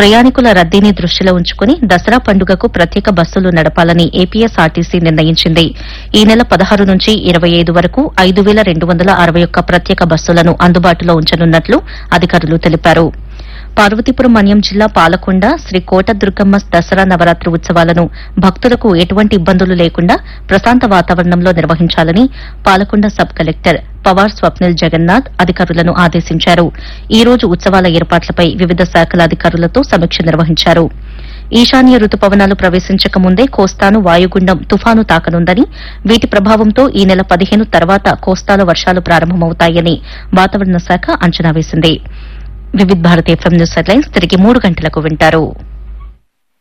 ప్రయాణికుల రద్దీని దృష్టిలో ఉంచుకుని దసరా పండుగకు ప్రత్యేక బస్సులు నడపాలని ఏపీఎస్ఆర్టీసీ నిర్ణయించింది ఈ నెల పదహారు నుంచి ఇరవై ఐదు వరకు ఐదు వేల రెండు వందల అరవై ఒక్క ప్రత్యేక బస్సులను అందుబాటులో ఉంచనున్నట్లు అధికారులు తెలిపారు పార్వతీపురం మన్యం జిల్లా పాలకొండ శ్రీ కోట దుర్గమ్మ దసరా నవరాత్రి ఉత్సవాలను భక్తులకు ఎటువంటి ఇబ్బందులు లేకుండా ప్రశాంత వాతావరణంలో నిర్వహించాలని పాలకొండ సబ్ కలెక్టర్ పవార్ స్వప్నిల్ జగన్నాథ్ అధికారులను ఆదేశించారు ఈ రోజు ఉత్సవాల ఏర్పాట్లపై వివిధ శాఖల అధికారులతో సమీక్ష నిర్వహించారు ఈశాన్య రుతుపవనాలు ప్రవేశించక ముందే కోస్తాను వాయుగుండం తుఫాను తాకనుందని వీటి ప్రభావంతో ఈ నెల పదిహేను తర్వాత కోస్తాలో వర్షాలు ప్రారంభమవుతాయని వాతావరణ శాఖ అంచనా వేసింది Vividh Bharati FM news headlines తిరిగి మూడు గంటలకు వింటారు